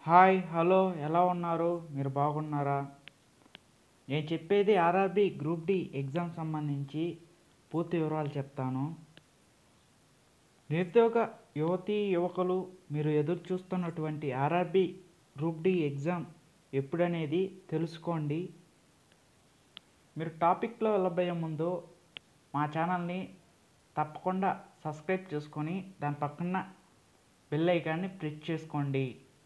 hi hello ఎలా ఉన్నారు మీరు బాగున్నారా నేను చెప్పేది ఆర్ఆర్బి గ్రూప్ డి ఎగ్జామ్ సంబంధించి పూర్తి వివరాలు చెప్తాను నిరుద్యోగ యువతీ యువకులు మీరు ఎదురు చూస్తున్నటువంటి ఆర్ఆర్బి గ్రూప్ డి ఎగ్జామ్ ఎప్పుడనేది తెలుసుకోండి మీరు టాపిక్లో వెళ్ళబోయే ముందు మా ఛానల్ని తప్పకుండా సబ్స్క్రైబ్ చేసుకొని దాని పక్కన బెల్ ఐకాన్ని ప్రెస్ చేసుకోండి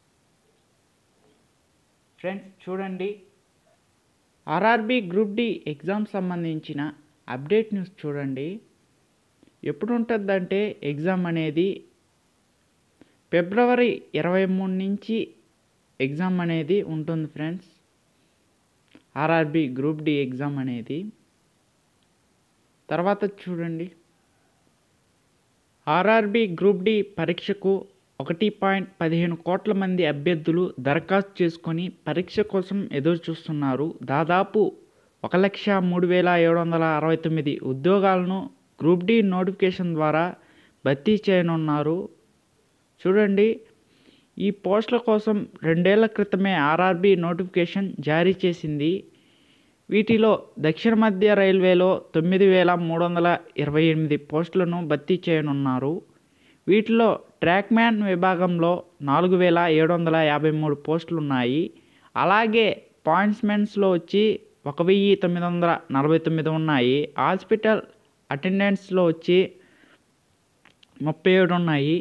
ఫ్రెండ్స్ చూడండి ఆర్ఆర్బి గ్రూప్ డి ఎగ్జామ్ సంబంధించిన అప్డేట్ న్యూస్ చూడండి ఎప్పుడు ఉంటుందంటే ఎగ్జామ్ అనేది ఫిబ్రవరి ఇరవై మూడు నుంచి ఎగ్జామ్ అనేది ఉంటుంది friends RRB group D exam అనేది తర్వాత చూడండి ఆర్ఆర్బి గ్రూప్ డి పరీక్షకు ఒకటి పాయింట్ పదిహేను కోట్ల మంది అభ్యర్థులు దరఖాస్తు చేసుకొని పరీక్ష కోసం ఎదురు చూస్తున్నారు దాదాపు ఒక లక్ష మూడు వేల ఏడు వందల అరవై తొమ్మిది ఉద్యోగాలను గ్రూప్ డి నోటిఫికేషన్ ద్వారా భర్తీ చేయనున్నారు చూడండి ఈ పోస్టుల కోసం రెండేళ్ల క్రితమే ఆర్ఆర్బి నోటిఫికేషన్ జారీ చేసింది వీటిలో దక్షిణ మధ్య రైల్వేలో తొమ్మిది వేల మూడు వందల ఇరవై ఎనిమిది పోస్టులను భర్తీ చేయనున్నారు వీటిలో ట్రాక్ మ్యాన్ విభాగంలో నాలుగు వేల ఏడు వందల యాభై మూడు పోస్టులు ఉన్నాయి అలాగే పాయింట్స్మెన్స్లో వచ్చి ఒక వెయ్యి తొమ్మిది వందల నలభై తొమ్మిది ఉన్నాయి హాస్పిటల్ అటెండెంట్స్లో వచ్చి ముప్పై ఏడు ఉన్నాయి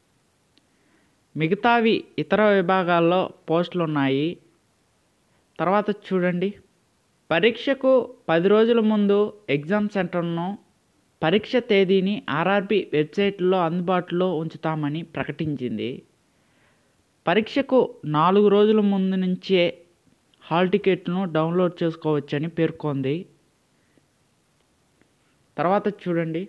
మిగతావి ఇతర విభాగాల్లో పోస్టులు ఉన్నాయి తర్వాత చూడండి పరీక్షకు పది రోజుల ముందు ఎగ్జామ్ సెంటర్ను పరీక్ష తేదీని ఆర్ఆర్బి వెబ్సైట్లో అందుబాటులో ఉంచుతామని ప్రకటించింది పరీక్షకు నాలుగు రోజుల ముందు నుంచే హాల్ టికెట్ను డౌన్లోడ్ చేసుకోవచ్చని పేర్కొంది తర్వాత చూడండి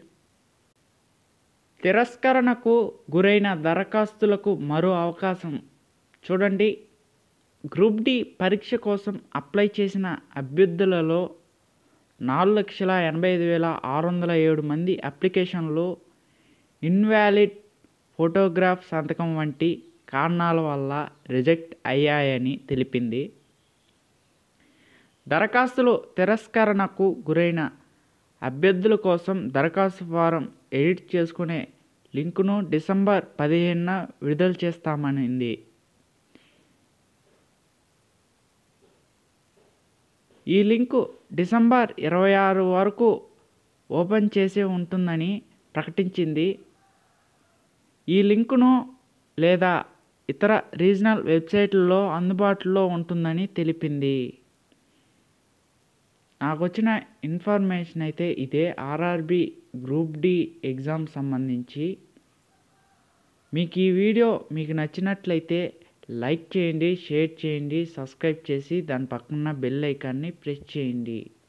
తిరస్కరణకు గురైన దరఖాస్తులకు మరో అవకాశం చూడండి గ్రూప్ డి పరీక్ష కోసం అప్లై చేసిన అభ్యర్థులలో నాలుగు లక్షల ఎనభై ఐదు వేల ఆరు వందల ఏడు మంది అప్లికేషన్లు ఇన్వాలిడ్ ఫోటోగ్రాఫ్ సంతకం వంటి కారణాల వల్ల రిజెక్ట్ అయ్యాయని తెలిపింది దరఖాస్తులు తిరస్కరణకు గురైన అభ్యర్థుల కోసం దరఖాస్తు ఫారం ఎడిట్ చేసుకునే లింకును డిసెంబర్ పదిహేనున విడుదల చేస్తామనింది ఈ లింకు డిసెంబర్ ఇరవై ఆరు వరకు ఓపెన్ చేసి ఉంటుందని ప్రకటించింది ఈ లింకును లేదా ఇతర రీజనల్ వెబ్సైట్లలో అందుబాటులో ఉంటుందని తెలిపింది నాకు వచ్చిన ఇన్ఫర్మేషన్ అయితే ఇదే ఆర్ఆర్బి గ్రూప్ డి ఎగ్జామ్ సంబంధించి మీకు ఈ వీడియో మీకు నచ్చినట్లయితే లైక్ చేయండి షేర్ చేయండి సబ్స్క్రైబ్ చేసి దాని పక్కన బెల్ ఐకాన్ని ప్రెస్ చేయండి